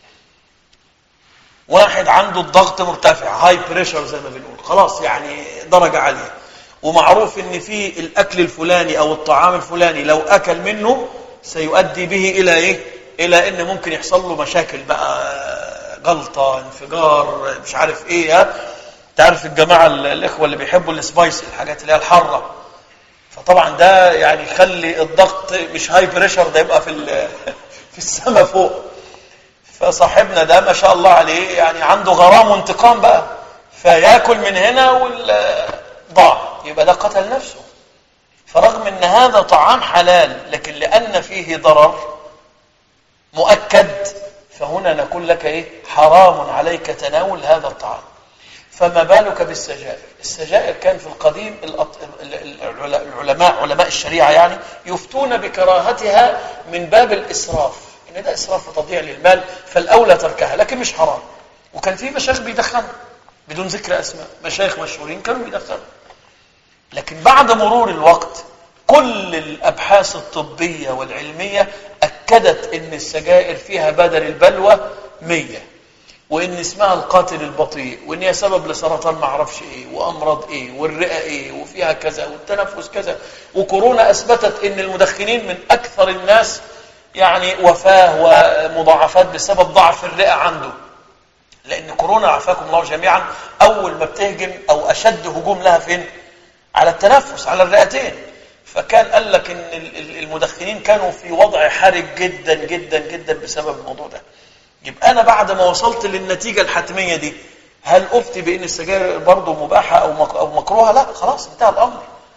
واحد عنده الضغط مرتفع هاي بريشر زي ما بنقول خلاص يعني درجة عالية ومعروف ان في الاكل الفلاني او الطعام الفلاني لو اكل منه سيؤدي به الى ايه الى ان ممكن يحصل له مشاكل بقى جلطة انفجار مش عارف ايه ها تعرف الجماعة الاخوة اللي بيحبوا السبايسي الحاجات اللي هي الحارة فطبعا ده يعني يخلي الضغط مش هاي بريشر ده يبقى في في السماء فوق فصاحبنا ده ما شاء الله عليه يعني عنده غرام وانتقام بقى فياكل من هنا والضاع يبقى ده قتل نفسه فرغم ان هذا طعام حلال لكن لان فيه ضرر مؤكد فهنا نقول لك ايه حرام عليك تناول هذا الطعام فما بالك بالسجائر السجائر كان في القديم العلماء علماء الشريعة يعني يفتون بكراهتها من باب الإسراف ان ده اسراف وتضييع للمال فالاولى تركها لكن مش حرام وكان في مشايخ بيدخنوا بدون ذكر اسماء مشايخ مشهورين كانوا بيدخنوا لكن بعد مرور الوقت كل الابحاث الطبيه والعلميه اكدت ان السجائر فيها بدل البلوى 100 وان اسمها القاتل البطيء وان هي سبب لسرطان ما اعرفش ايه وامراض ايه والرئه ايه وفيها كذا والتنفس كذا وكورونا اثبتت ان المدخنين من اكثر الناس يعني وفاة ومضاعفات بسبب ضعف الرئة عنده لأن كورونا عافاكم الله جميعا أول ما بتهجم أو أشد هجوم لها فين على التنفس على الرئتين فكان قال لك ان المدخنين كانوا في وضع حرج جدا جدا جدا بسبب الموضوع ده يبقى انا بعد ما وصلت للنتيجه الحتميه دي هل افتي بان السجاير برضه مباحه او او مكروهه لا خلاص انتهى الامر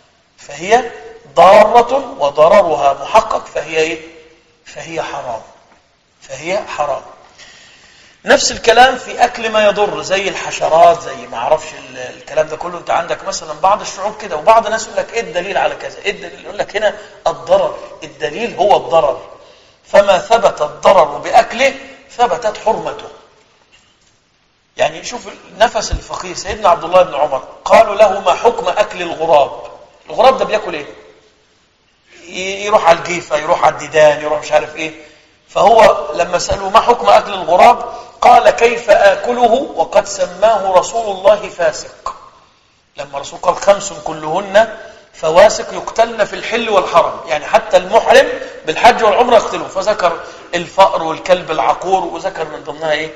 فهي ضارة وضررها محقق فهي ايه فهي حرام فهي حرام نفس الكلام في اكل ما يضر زي الحشرات زي ما اعرفش الكلام ده كله انت عندك مثلا بعض الشعوب كده وبعض الناس يقول لك ايه الدليل على كذا ايه الدليل يقول لك هنا الضرر الدليل هو الضرر فما ثبت الضرر باكله ثبتت حرمته يعني شوف نفس الفقيه سيدنا عبد الله بن عمر قالوا له ما حكم اكل الغراب الغراب ده بياكل ايه يروح على الجيفه يروح على الديدان يروح مش عارف ايه فهو لما سالوه ما حكم اكل الغراب قال كيف آكله وقد سماه رسول الله فاسق لما رسول قال خمس كلهن فواسق يقتلن في الحل والحرم يعني حتى المحرم بالحج والعمرة يقتلوه فذكر الفأر والكلب العقور وذكر من ضمنها ايه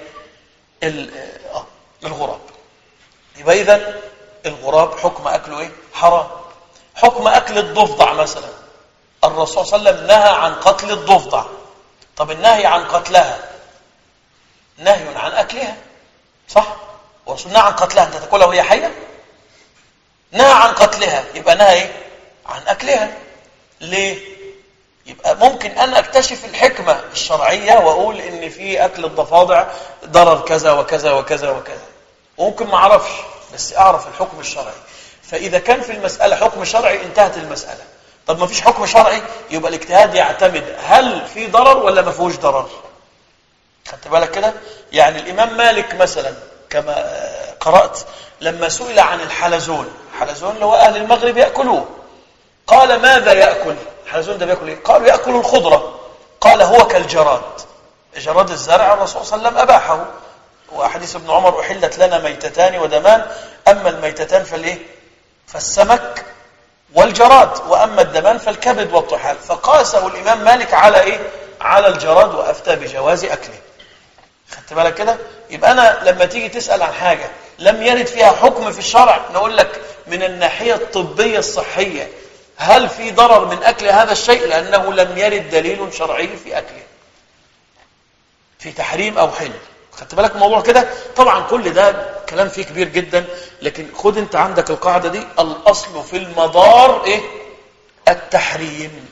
آه الغراب يبقى اذا الغراب حكم اكله ايه حرام حكم اكل الضفدع مثلا الرسول صلى الله عليه وسلم نهى عن قتل الضفدع طب النهي عن قتلها نهي عن أكلها صح ورسول نهى عن قتلها أنت تاكلها وهي حية نهى عن قتلها يبقى نهى إيه عن أكلها ليه يبقى ممكن أنا أكتشف الحكمة الشرعية وأقول إن في أكل الضفادع ضرر كذا وكذا وكذا وكذا وممكن ما أعرفش بس أعرف الحكم الشرعي فإذا كان في المسألة حكم شرعي انتهت المسألة طب ما فيش حكم شرعي يبقى الاجتهاد يعتمد هل في ضرر ولا ما فيهوش ضرر خدت بالك كده يعني الإمام مالك مثلا كما قرأت لما سئل عن الحلزون الحلزون اللي هو أهل المغرب يأكلوه قال ماذا يأكل الحلزون ده بيأكل إيه قالوا يأكل الخضرة قال هو كالجراد جراد الزرع الرسول صلى الله عليه وسلم أباحه وحديث ابن عمر أحلت لنا ميتتان ودمان أما الميتتان فالإيه فالسمك والجراد وأما الدمان فالكبد والطحال فقاسه الإمام مالك على إيه على الجراد وأفتى بجواز أكله خدت بالك كده يبقى أنا لما تيجي تسأل عن حاجة لم يرد فيها حكم في الشرع نقول لك من الناحية الطبية الصحية هل في ضرر من أكل هذا الشيء لأنه لم يرد دليل شرعي في أكله في تحريم أو حل خدت بالك الموضوع كده طبعا كل ده كلام فيه كبير جدا لكن خد انت عندك القاعدة دي الأصل في المضار ايه التحريم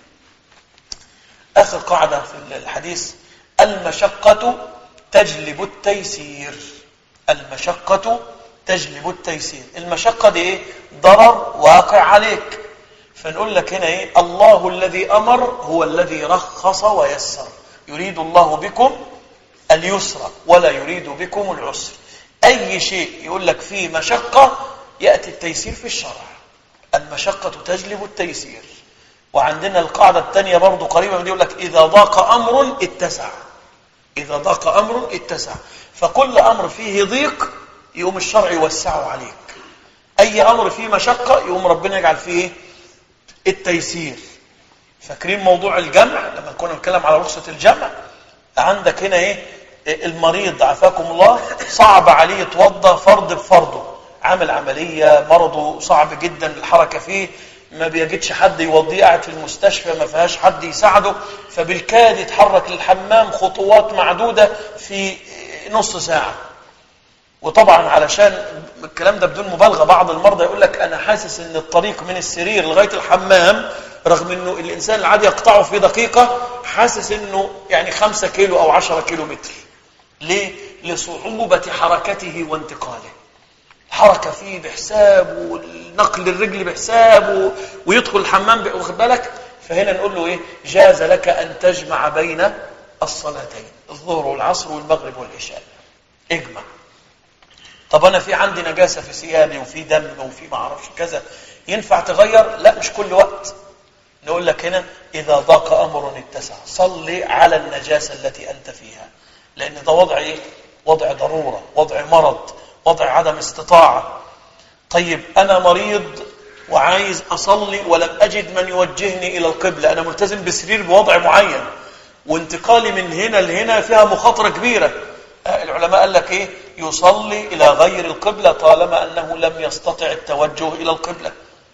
آخر قاعدة في الحديث المشقة تجلب التيسير المشقة تجلب التيسير المشقة دي ايه ضرر واقع عليك فنقول لك هنا ايه الله الذي أمر هو الذي رخص ويسر يريد الله بكم اليسر ولا يريد بكم العسر أي شيء يقول لك فيه مشقة يأتي التيسير في الشرع المشقة تجلب التيسير وعندنا القاعدة الثانية برضو قريبة من دي يقول لك إذا ضاق أمر اتسع إذا ضاق أمر اتسع فكل أمر فيه ضيق يقوم الشرع يوسعه عليك أي أمر فيه مشقة يقوم ربنا يجعل فيه التيسير فاكرين موضوع الجمع لما كنا نتكلم على رخصة الجمع عندك هنا ايه المريض عافاكم الله صعب عليه يتوضا فرض بفرضه عامل عملية مرضه صعب جدا الحركة فيه ما بيجدش حد يوضيه قاعد في المستشفى ما فيهاش حد يساعده فبالكاد يتحرك للحمام خطوات معدودة في نص ساعة وطبعا علشان الكلام ده بدون مبالغة بعض المرضى يقول لك أنا حاسس أن الطريق من السرير لغاية الحمام رغم أنه الإنسان العادي يقطعه في دقيقة حاسس أنه يعني خمسة كيلو أو عشرة كيلو متر ليه؟ لصعوبة حركته وانتقاله الحركة فيه بحساب والنقل الرجل بحساب ويدخل الحمام واخد بالك فهنا نقول له ايه جاز لك ان تجمع بين الصلاتين الظهر والعصر والمغرب والعشاء اجمع طب انا في عندي نجاسة في ثيابي وفي دم وفي ما اعرفش كذا ينفع تغير لا مش كل وقت نقول لك هنا اذا ضاق امر اتسع صلي على النجاسة التي انت فيها لان ده وضع ايه وضع ضرورة وضع مرض وضع عدم استطاعة طيب أنا مريض وعايز أصلي ولم أجد من يوجهني إلى القبلة أنا ملتزم بسرير بوضع معين وانتقالي من هنا لهنا فيها مخاطرة كبيرة العلماء قال لك إيه يصلي إلى غير القبلة طالما أنه لم يستطع التوجه إلى القبلة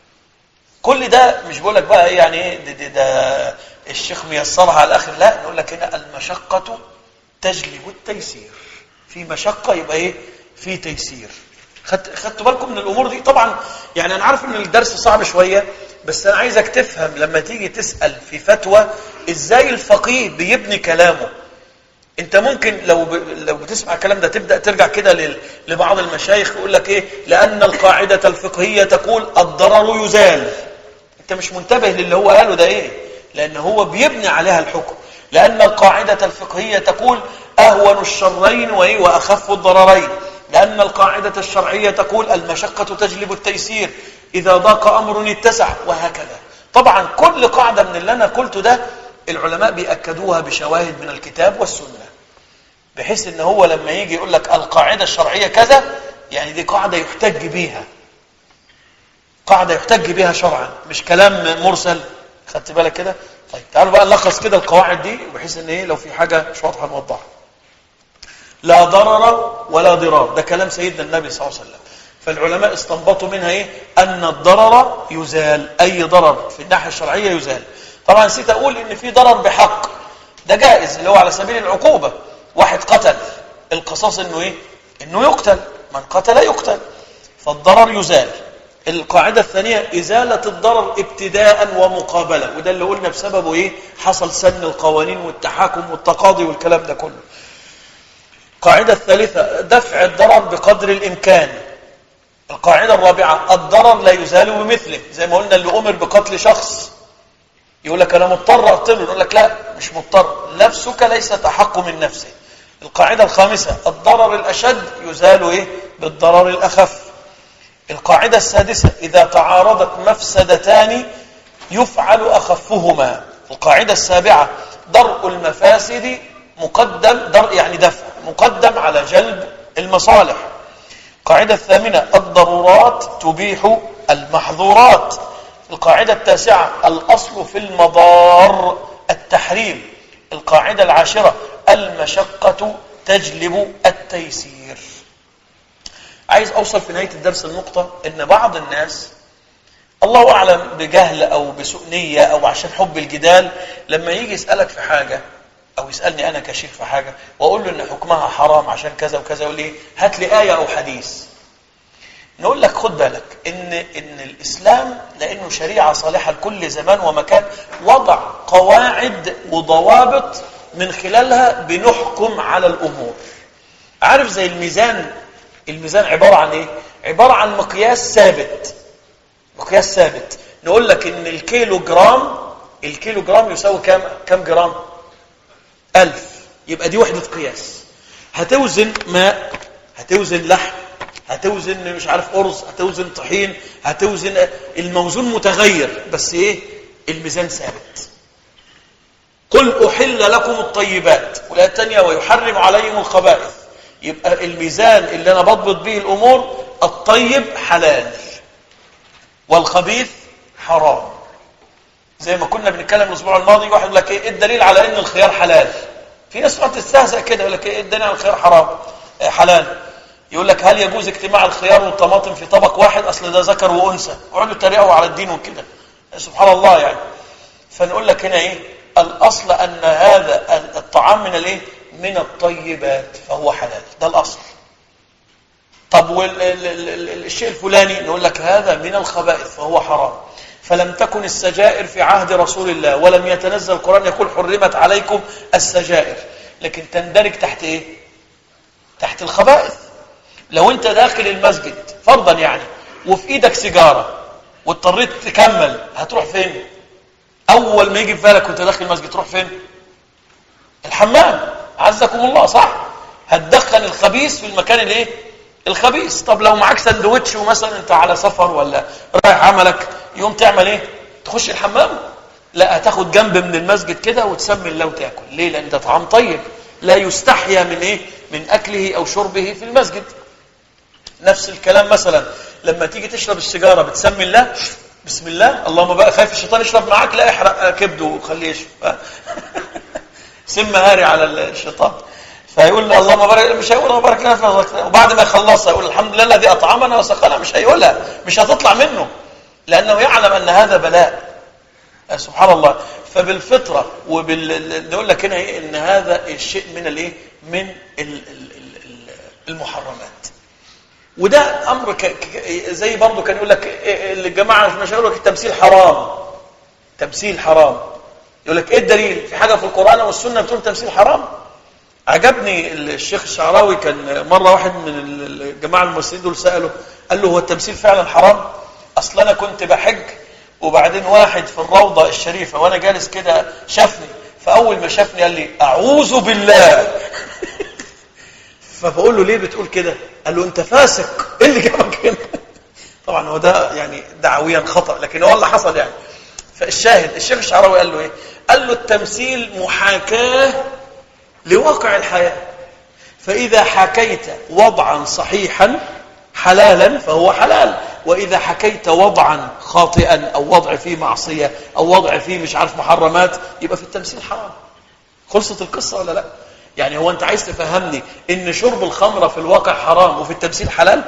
كل ده مش بقول لك بقى إيه يعني إيه ده, ده, ده الشيخ ميسرها على الآخر لا نقول لك هنا المشقة تجلب التيسير في مشقة يبقى إيه في تيسير خدت خدتوا بالكم من الامور دي طبعا يعني انا عارف ان الدرس صعب شويه بس انا عايزك تفهم لما تيجي تسال في فتوى ازاي الفقيه بيبني كلامه انت ممكن لو ب... لو بتسمع الكلام ده تبدا ترجع كده لل... لبعض المشايخ يقول لك ايه لان القاعده الفقهيه تقول الضرر يزال انت مش منتبه للي هو قاله ده ايه لان هو بيبني عليها الحكم لان القاعده الفقهيه تقول اهون الشرين وايه واخف الضررين لان القاعده الشرعيه تقول المشقه تجلب التيسير اذا ضاق امر اتسع وهكذا طبعا كل قاعده من اللي انا قلته ده العلماء بيأكدوها بشواهد من الكتاب والسنة بحيث ان هو لما يجي يقول لك القاعدة الشرعية كذا يعني دي قاعدة يحتج بيها قاعدة يحتج بيها شرعا مش كلام مرسل خدت بالك كده طيب تعالوا بقى نلخص كده القواعد دي بحيث ان ايه لو في حاجة مش واضحة نوضحها لا ضرر ولا ضرار ده كلام سيدنا النبي صلى الله عليه وسلم فالعلماء استنبطوا منها ايه ان الضرر يزال اي ضرر في الناحية الشرعية يزال طبعا نسيت اقول ان في ضرر بحق ده جائز اللي هو على سبيل العقوبة واحد قتل القصاص انه ايه انه يقتل من قتل يقتل فالضرر يزال القاعدة الثانية إزالة الضرر ابتداء ومقابلة وده اللي قلنا بسببه إيه حصل سن القوانين والتحاكم والتقاضي والكلام ده كله القاعدة الثالثة دفع الضرر بقدر الإمكان القاعدة الرابعة الضرر لا يزال بمثله زي ما قلنا اللي أمر بقتل شخص يقول لك أنا مضطر أقتله يقول لك لا مش مضطر نفسك ليست أحق من نفسه القاعدة الخامسة الضرر الأشد يزال إيه بالضرر الأخف القاعدة السادسة إذا تعارضت مفسدتان يفعل أخفهما القاعدة السابعة درء المفاسد مقدم درء يعني دفع مقدم على جلب المصالح القاعدة الثامنة الضرورات تبيح المحظورات القاعدة التاسعة الأصل في المضار التحريم القاعدة العاشرة المشقة تجلب التيسير عايز أوصل في نهاية الدرس النقطة إن بعض الناس الله أعلم بجهل أو بسوء نية أو عشان حب الجدال لما يجي يسألك في حاجة أو يسألني أنا كشيخ في حاجة وأقول له إن حكمها حرام عشان كذا وكذا يقول لي هات لي آية أو حديث نقول لك خد بالك إن إن الإسلام لأنه شريعة صالحة لكل زمان ومكان وضع قواعد وضوابط من خلالها بنحكم على الأمور عارف زي الميزان الميزان عبارة عن إيه؟ عبارة عن مقياس ثابت مقياس ثابت نقول لك إن الكيلو جرام الكيلو جرام يساوي كام كام جرام؟ ألف يبقى دي وحدة قياس هتوزن ماء هتوزن لحم هتوزن مش عارف أرز هتوزن طحين هتوزن الموزون متغير بس إيه الميزان ثابت قل أحل لكم الطيبات والآية الثانية ويحرم عليهم الخبائث يبقى الميزان اللي أنا بضبط به الأمور الطيب حلال والخبيث حرام زي ما كنا بنتكلم الاسبوع الماضي واحد يقول لك ايه الدليل على ان الخيار حلال في ناس تقعد تستهزئ كده يقول لك ايه الدليل على الخيار حرام آه حلال يقول لك هل يجوز اجتماع الخيار والطماطم في طبق واحد اصل ده ذكر وانثى يقعدوا يتريقوا على الدين وكده سبحان الله يعني فنقول لك هنا ايه الاصل ان هذا الطعام من الايه من الطيبات فهو حلال ده الاصل طب والشيء الفلاني نقول لك هذا من الخبائث فهو حرام فلم تكن السجائر في عهد رسول الله ولم يتنزل القرآن يقول حرمت عليكم السجائر لكن تندرج تحت ايه تحت الخبائث لو انت داخل المسجد فرضا يعني وفي ايدك سيجارة واضطريت تكمل هتروح فين اول ما يجي في بالك وانت داخل المسجد تروح فين الحمام عزكم الله صح هتدخل الخبيث في المكان الايه الخبيث طب لو معاك سندوتش ومثلا انت على سفر ولا رايح عملك يوم تعمل ايه تخش الحمام لا هتاخد جنب من المسجد كده وتسمي الله وتاكل ليه لان ده طعام طيب لا يستحيا من ايه من اكله او شربه في المسجد نفس الكلام مثلا لما تيجي تشرب السيجاره بتسمي الله بسم الله اللهم بقى خايف الشيطان يشرب معاك لا احرق كبده وخليه يشرب سم هاري على الشيطان فيقول اللهم بارك مش هيقول اللهم بارك لنا في رزقنا وبعد ما يخلصها يقول الحمد لله الذي اطعمنا وسقانا مش هيقولها مش هتطلع منه لانه يعلم ان هذا بلاء سبحان الله فبالفطره وبال نقول لك هنا ايه ان هذا الشيء من الايه من المحرمات وده امر ك... ك... زي برضه كان يقول لك الجماعه في المشاهير يقول لك التمثيل حرام تمثيل حرام يقول لك ايه الدليل في حاجه في القران والسنه بتقول تمثيل حرام عجبني الشيخ الشعراوي كان مره واحد من الجماعه الممثلين دول ساله قال له هو التمثيل فعلا حرام اصل انا كنت بحج وبعدين واحد في الروضه الشريفه وانا جالس كده شافني فاول ما شافني قال لي اعوذ بالله فبقول له ليه بتقول كده قال له انت فاسق ايه اللي جابك هنا طبعا هو ده يعني دعويا خطا لكن هو اللي حصل يعني فالشاهد الشيخ الشعراوي قال له ايه قال له التمثيل محاكاه لواقع الحياه فاذا حكيت وضعا صحيحا حلالا فهو حلال واذا حكيت وضعا خاطئا او وضع فيه معصيه او وضع فيه مش عارف محرمات يبقى في التمثيل حرام خلصت القصه ولا لا يعني هو انت عايز تفهمني ان شرب الخمره في الواقع حرام وفي التمثيل حلال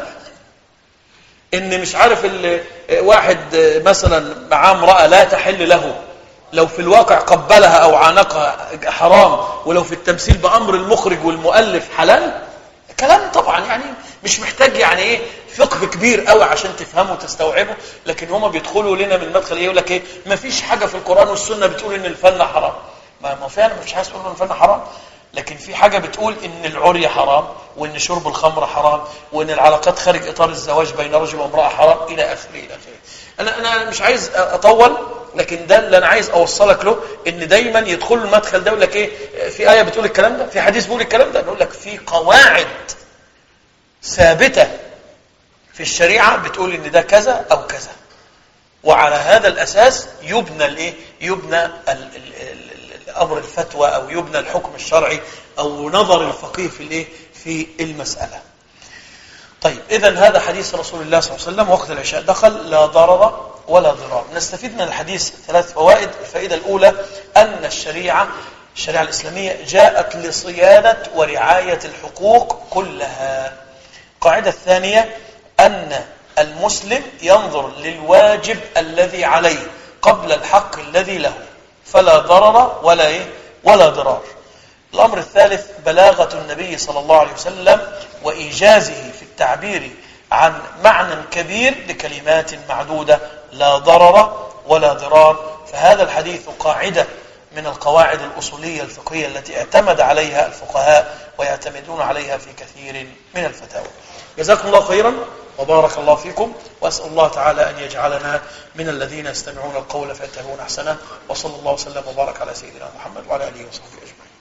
ان مش عارف واحد مثلا معاه امراه لا تحل له لو في الواقع قبلها او عانقها حرام ولو في التمثيل بامر المخرج والمؤلف حلال كلام طبعا يعني مش محتاج يعني ايه فقه كبير قوي عشان تفهمه وتستوعبه لكن هما بيدخلوا لنا من مدخل ايه يقول لك ايه ما فيش حاجه في القران والسنه بتقول ان الفن حرام ما ما فعلا ما فيش حاجه تقول ان الفن حرام لكن في حاجه بتقول ان العري حرام وان شرب الخمر حرام وان العلاقات خارج اطار الزواج بين رجل وامراه حرام الى اخره الى اخره انا انا مش عايز اطول لكن ده اللي انا عايز اوصلك له ان دايما يدخلوا المدخل ده يقول لك ايه في ايه بتقول الكلام ده في حديث بيقول الكلام ده نقول لك في قواعد ثابته في الشريعه بتقول ان ده كذا او كذا وعلى هذا الاساس يبنى الايه يبنى ال ال ال امر الفتوى او يبنى الحكم الشرعي او نظر الفقيه في الايه في المساله طيب اذا هذا حديث رسول الله صلى الله عليه وسلم وقت العشاء دخل لا ضرر ولا ضرار نستفيد من الحديث ثلاث فوائد الفائده الاولى ان الشريعه الشريعه الاسلاميه جاءت لصيانه ورعايه الحقوق كلها القاعده الثانيه ان المسلم ينظر للواجب الذي عليه قبل الحق الذي له فلا ضرر ولا ايه ولا ضرار الامر الثالث بلاغه النبي صلى الله عليه وسلم وايجازه في التعبير عن معنى كبير لكلمات معدوده لا ضرر ولا ضرار فهذا الحديث قاعده من القواعد الاصوليه الفقهيه التي اعتمد عليها الفقهاء ويعتمدون عليها في كثير من الفتاوى جزاكم الله خيرا وبارك الله فيكم واسال الله تعالى ان يجعلنا من الذين يستمعون القول فيتبعون احسنه وصلى الله وسلم وبارك على سيدنا محمد وعلى اله وصحبه اجمعين